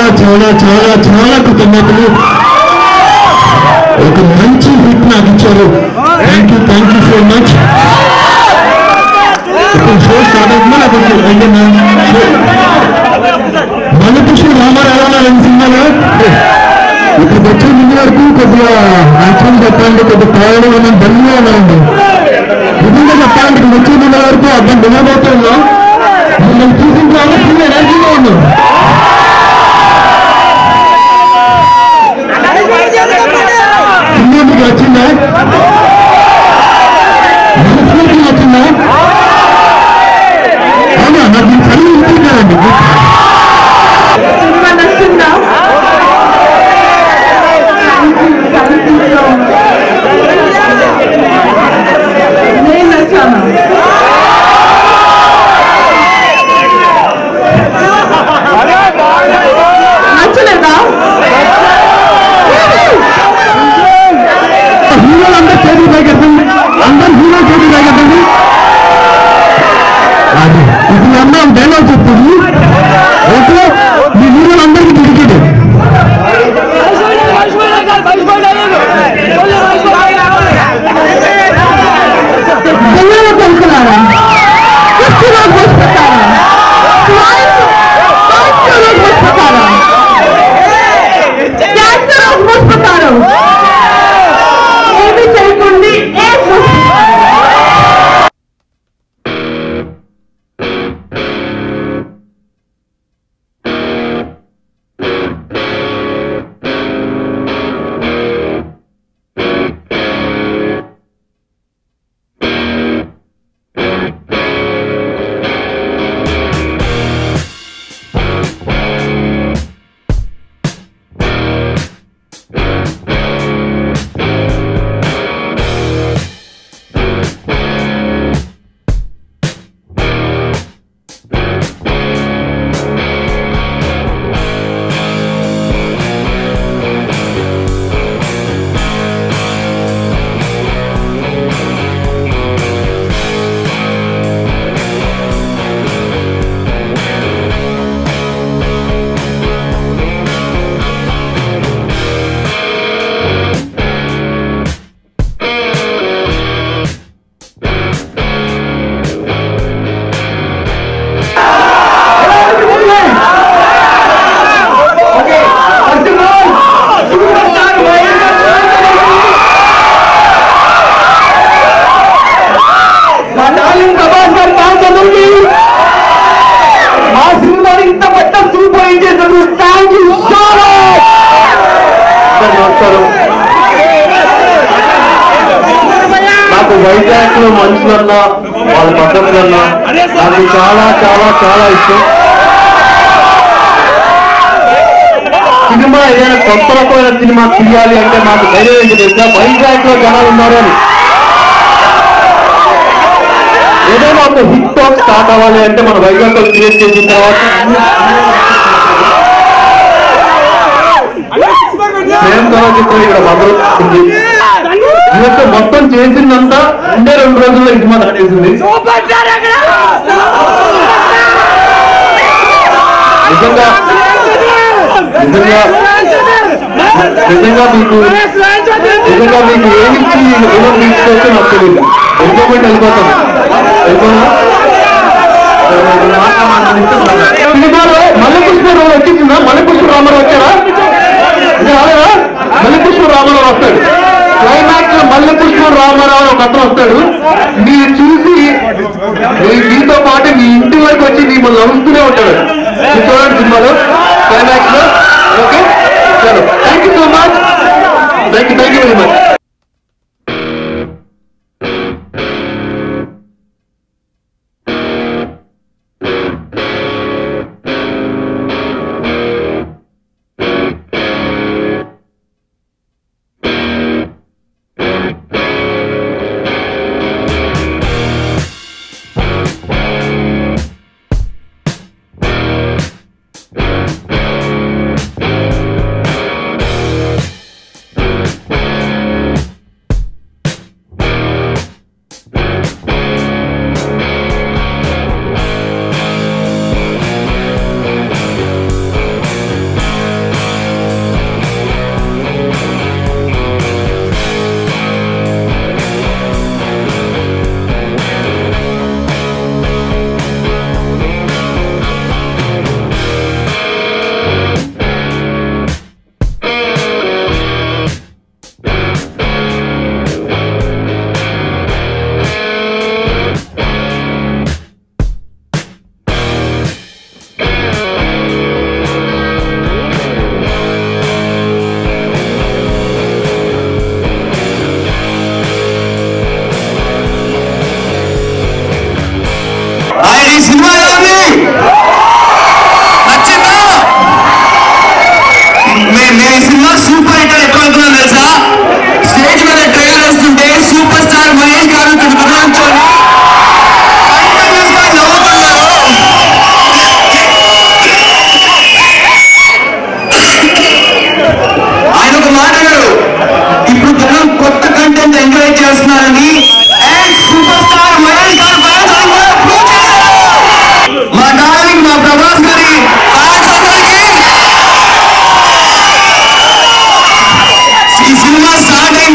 చాలా చాలా చాలా చాలా కృతజ్ఞతలు ఒక మంచి హిట్ నాకు ఇచ్చారు thank you thank you so much ఇప్పుడు షో స్టార్ట్ అవుతుందా లేకపోతే అయిపోయిందా? మల్లకృష్ణ రామారావు ఎలా ఉన్నారు ఈ సినిమాలో ఇప్పుడు వచ్చే ముందు వరకు కొద్దిగా యాక్చువల్ చెప్పాలంటే కొద్దిగా కావడం మనం బండిగా ఉన్నామండి నిజంగా చెప్పాలంటే ఇక్కడ వచ్చే ముందు వరకు అర్థం వినబోతుందో మిమ్మల్ని చూసిన తర్వాత ఫుల్ ఎనర్జీగా ఉన్నాం సినిమా మీకు వచ్చిందా మనస్ఫూర్తి వచ్చిందా అవునా నాకు ఈ చదువు ఉంటుంది కదండి సినిమా నచ్చిందా నేను నచ్చాను నచ్చలేదా హీరోలు అందరూ చేతులు పైకెత్తండి అందరు హీరో చేతులు పైకెత్తండి అది ఇప్పుడు అమ్మ డైలాగ్ చెప్తుంది ఓకే మీ హీరోలు అందరికీ డెడికేటెడ్ పిల్లల కొనుక్కున్నారా క్రిస్టియన్ పోసుకుంటారా పోసుకుంటారా క్యాన్సర్ పోసుకుంటారు ఏమి చేయకుండా ఏ మా డార్లింగ్ ప్రభాస్ గారు థ్యాంక్స్ అందరికి మా సినిమాని ఇంత పెద్ద సూపర్ హిట్ చేశారు థ్యాంక్ యూ సో నమస్కారం నాకు వైజాగ్ లో మనుషులన్నా వాళ్ళ పద్ధతులన్నా నాకు చాలా చాలా చాలా ఇష్టం సినిమా ఏదైనా కొత్త రకమైన సినిమా తీయాలి అంటే మాకు ధైర్యం ఏంటి తెలుసా వైజాగ్ లో జనాలు ఉన్నారు అని ఏదైనా ఒక హిట్ టాక్ స్టార్ట్ అవ్వాలి అంటే మన వైజాగ్ లో క్రియేట్ చేసిన తర్వాత ప్రేమ చలచిత్రం ఇక్కడ మొదలుతుంది ఇదంతా మొత్తం చేసిందంతా ఉండే రెండు రోజుల్లో సినిమా దాటేసింది నిజంగా నిజంగా నిజంగా మీకు నిజంగా మీకు ఏమిచ్చి ఏదో తీసుకొస్తే నాకు తెలియదు వెళ్ళిపోయి వెళ్ళిపోతాం వెళ్ళిపోనా సినిమాలో మల్లకృష్ణరావు వచ్చిందా మల్లకృష్ణ రామారావు వచ్చారా ఇది రాలేదా? మల్లకృష్ణ రామారావు వస్తాడు క్లైమాక్స్ లో మల్లకృష్ణ రామారావు అని ఒక అతను వస్తాడు మీరు చూసి మీ- మీతో పాటు మీ ఇంటి వరకు వచ్చి మిమ్మల్ని నవ్వుతూనే ఉంటాడు ఇది చూడండి సినిమాలో క్లైమాక్స్ లో ఓకే చలో thank you so much thank you thank you very much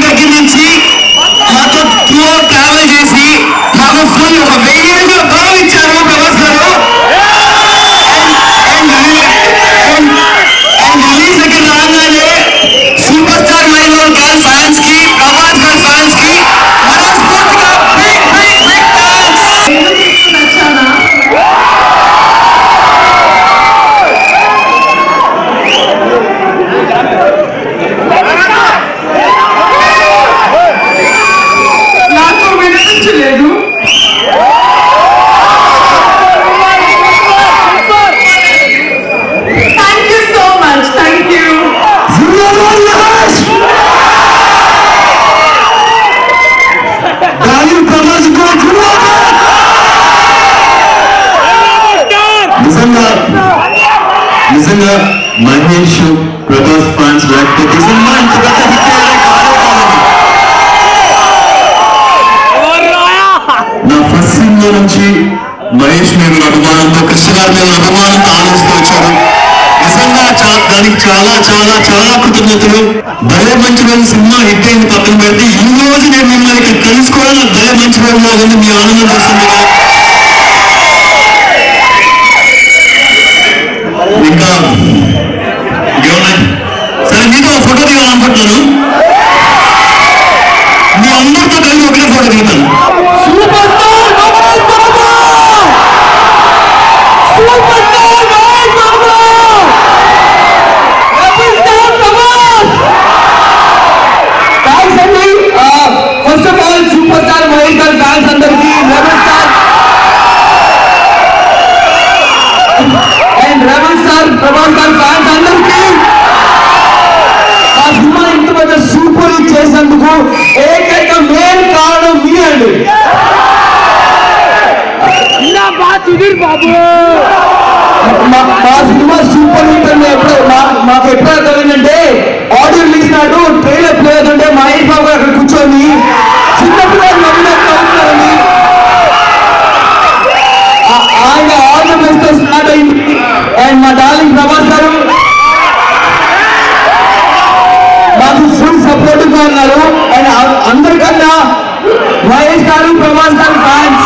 దగ్గర నుంచి మాతో టూ ట్రావెల్ చేసి మాకు ఫుల్ ఒక వెయ్యి ఏళ్ళు గౌరవం ఇచ్చారు ప్రభాస్ గారు అండ్ రిలీజ్ దగ్గర రాగానే సూపర్ స్టార్ మైనర్ గారి ఫ్యాన్స్ కి ప్రభాస్ గారి ఫ్యాన్స్ కి మనస్ఫూర్తిగా బిగ్ బిగ్ బిగ్ థాంక్స్ నచ్చానా నాకు వినిపించలేదు thank you so much thank you నిజంగా నిజంగా మహేష్ ప్రభాస్ ఫ్యాన్స్ లేకపోతే ఈ సినిమా ఇంత పెద్ద హిట్ అయ్యేదే కాదే కాదు. నా ఫస్ట్ సినిమా నుంచి మహేష్ మీద ఉన్న అభిమానంతో కృష్ణ గారి మీద ఉన్న అభిమానంతో ఆలోచిస్తూ వచ్చారు నిజంగా చా- దానికి చాలా చాలా చాలా కృతజ్ఞతలు భలే మంచి రోజు సినిమా హిట్ అయింది పక్కన పెడితే ఈ రోజు నేను మిమ్మల్ని ఇక్కడ కలుసుకోవడం నాకు భలే మంచి రోజులో ఉంది మీ ఆనందం చూస్తుంది ఇంకా ఇంకేమున్నాయి సరే మీతో ఒక ఫోటో దిగాలనుకుంటున్నాను మీ అందరితో కలిసి ఒకే ఫోటో దిగుతాను superstar Mahesh Babu superstar Mahesh Babu rebel star Prabhas thanks అండి first of all superstar Mahesh గారి ఫ్యాన్స్ అందరికీ rebel star and rebel star Prabhas గారి ఫ్యాన్స్ అందరికీ ఆ సినిమా ఇంత పెద్ద సూపర్ హిట్ చేసినందుకు ఏకైక మెయిన్ కారణం మీ అండి సుధీర్ బాబు మా సినిమా సూపర్ హిట్ అని ఎప్పుడు మా- మాకు ఎప్పుడు అర్థమైందంటే ఆడియో రిలీజ్ నాడు ట్రైలర్ ప్లే అవుతుంటే మహేష్ బాబు గారు అక్కడ కూర్చొని చిన్నపిల్లలు నవ్వినట్టు నవ్వుతున్నారని ఆ- ఆయన ఆడియో బెస్ట్ స్టార్ట్ అయింది అండ్ మా డార్లింగ్ ప్రభాస్ గారు మాకు ఫుల్ సపోర్ట్ గా ఉన్నారు అండ్ అ- అందరికన్నా మహేష్ గారు ప్రభాస్ గారు ఫ్యాన్స్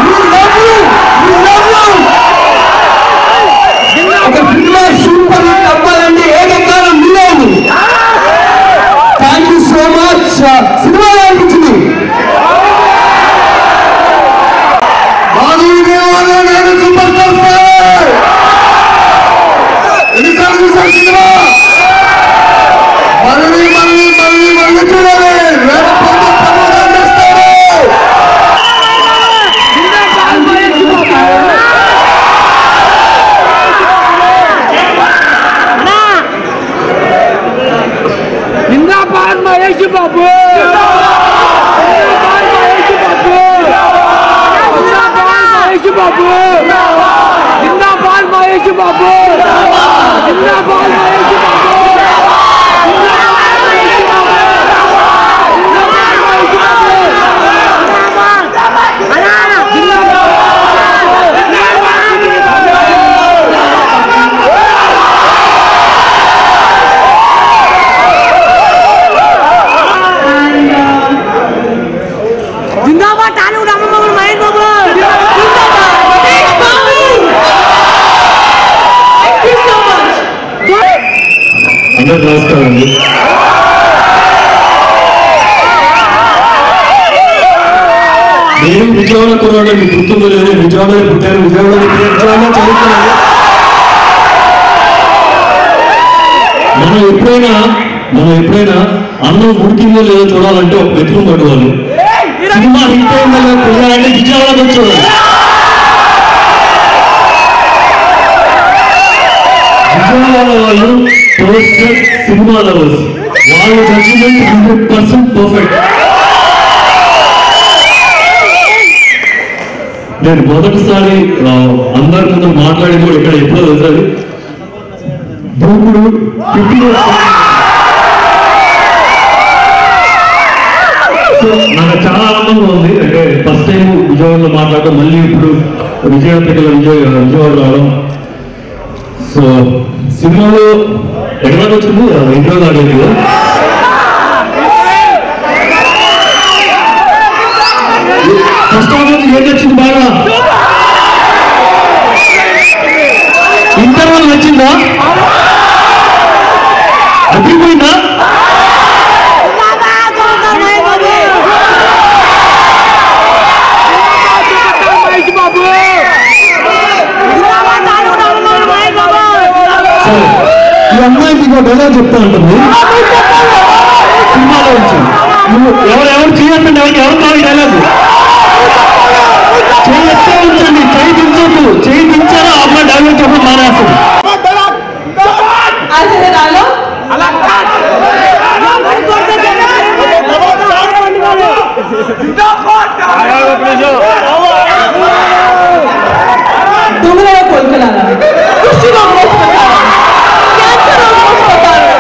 ఒక సినిమా సూపర్ హిట్ అవ్వాలంటే ఏకకాలం మీరేది థ్యాంక్ యూ సో మచ్ సినిమా ఎలా అనిపించింది నేను సూపర్ స్టార్ ఫ్యాన్ ఎన్నిసార్లు చూసారు సినిమా మళ్ళీ మళ్ళీ మళ్ళీ మళ్ళీ చూడాలి వేరే పొందు ప్రమోదం చేస్తారు जिंदाबाद महेश बाबू जिंदाबाद महेश बाबू जिंदाबाद महेश बाबू जिंदाबाद महेश बाबू जिंदाबाद महेश बाबू जिंदाबाद तालू Ram Babu Mahesh Babu Mahesh Babu thank you so much అందరికి నమస్కారం అండి నేను విజయవాడ కుర్రాడు మీకు గుర్తుందో లేదో విజయవాడలో పుట్టాను విజయవాడలో పుట్టాను, విజయవాడలో చదువుకున్నాను మనం ఎప్పుడైనా మనం ఎప్పుడైనా అన్నం ఉడికిందో లేదో చూడాలంటే ఒక బెడ్రూమ్ పట్టుకోవాలి సినిమా హిట్ అయిందో లేదో తెలియాలంటే విజయవాడలో చూడాలి విజయవాడ వాళ్ళు పోస్టర్ సినిమా లవర్స్ వాళ్ళ జడ్జిమెంట్ హండ్రెడ్ పర్సెంట్ పర్ఫెక్ట్ నేను మొదటిసారి ఆ, అందరి ముందు మాట్లాడింది కూడా ఇక్కడ ఎప్పుడో తెలుసాలి దూకుడు ఫిఫ్టీ సో నాకు చాలా ఆనందంగా ఉంది అంటే ఫస్ట్ టైం విజయవాడలో మాట్లాడటం మళ్ళీ ఇప్పుడు విజయవాడ విజయ విజయవాడ రావడం సో సినిమాలో ఎక్కడ వచ్చింది ఇంట్లో ఆడేది కదా ఫస్ట్ హాఫ్ నుంచి ఏం వచ్చింది బాగా ఇంటర్వల్ వచ్చిందా అదిరిపోయిందా మహేష్ బాబు మహేష్ బాబు సరే ఈ అమ్మాయికి ఇంకో డైలాగ్ చెప్తా ఉంటుంది సినిమాలో వచ్చి నువ్వు ఎవరెవరు చేయొద్దండి ఎవరికి ఎవరు కావాలి డైలాగ్ చేయి ఎత్తే ఉంచండి చేయి దించొద్దు చేయి దించారా ఆ అమ్మాయి డైలాగ్ చెప్పడం మానేస్తుంది అసలు దానిలో దుమ్ములో కోలుకున్నాను కుష్టి రోగం మోసుకుంటాను క్యాన్సర్ రోగం మోసుకుంటాను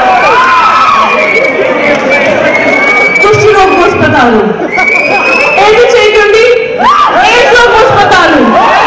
కుష్టి రోగం మోసుకుంటాను ఏది చేయకండి ఎయిడ్స్ రోగం మోసుకుంటాను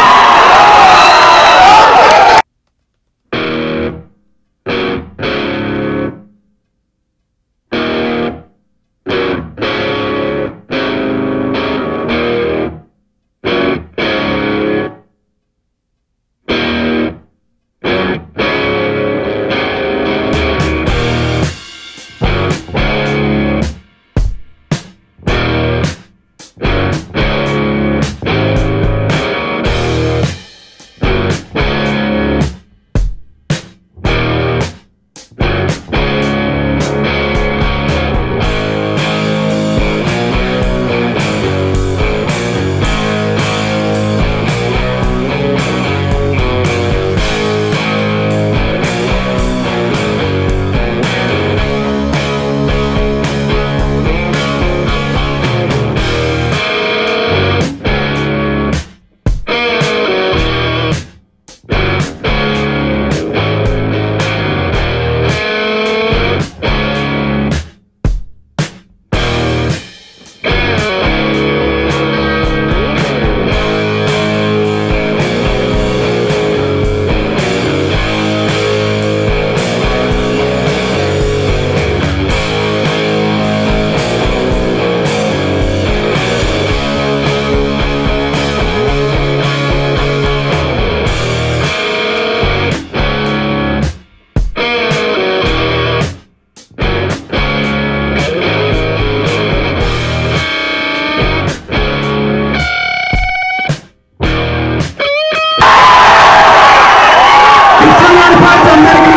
కృష్ణగారి ఫ్యాన్స్ అందరికీ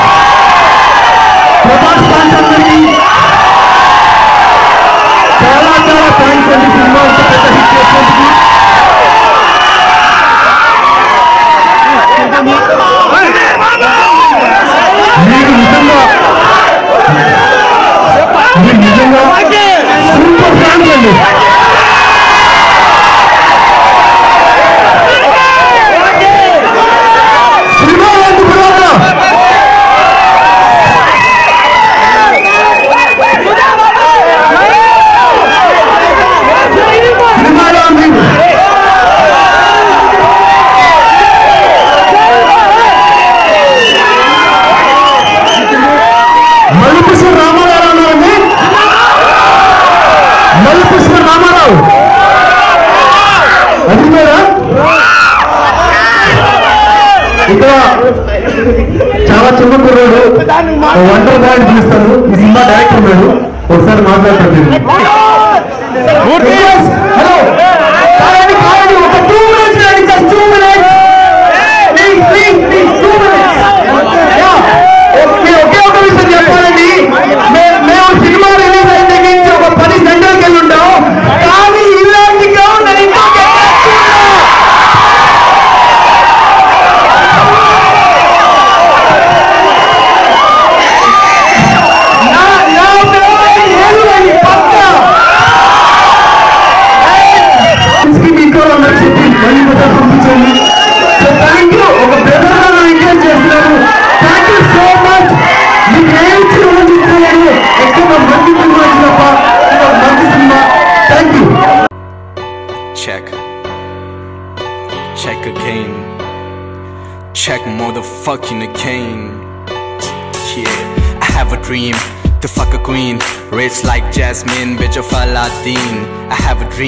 ప్రభాస్ ఫ్యాన్స్ అందరికీ చాలా చాలా థ్యాంక్స్ అండి సినిమా ఇంత పెద్ద హిట్ చేసినందుకు మీరు నిజంగా మీరు నిజంగా సూపర్ ఫ్యాన్స్ అండి సినిమా ఎందుకు పిలవరా? సినిమాలో ఉంది మల్లికృష్ణ రామారావు అన్నారండి మల్లికృష్ణ రామారావు అది మీరా ఇక్కడ చాలా చిన్న కుర్రాడు వండర్ బాయ్ పిలుస్తారు ఈ సినిమా డైరెక్టర్ ఉన్నాడు ఒకసారి మాట్లాడతాను హలో కాదండి కాదండి ఒక టూ మినిట్స్ రండి just two minutes please please please two minutes okay ఒకే ఒక విషయం చెప్పాలండి మే- మేము సినిమా రిలీజ్ అయిన దగ్గర నుంచి ఒక పది సెంటర్కి వెళ్ళి ఉంటాం కానీ ఇలాంటి గ్రౌండ్ నేను ఇంకా చూడలేదు. నా నా పిల్లలకి ఏలు అని పక్కా. ఏయ్, మీకు అందరూ చెప్పి మళ్ళీ మొదలు పంపించండి సో థ్యాంక్ యూ ఒక బ్రదర్ నన్ను ఎంకరేజ్ చేస్తున్నారు థ్యాంక్ యూ సో మచ్ మీకు ఏం ఇచ్చిన రోజు ఇస్తున్నాను ఎక్కువ మంచి సినిమా ఇచ్చినప్ప ఒక మంచి సినిమా thank you Check. Check again. Check motherfucking again. Yeah, I have a dream to fuck a queen. Rich like Jasmine, bitch of Aladdin. I have a dream.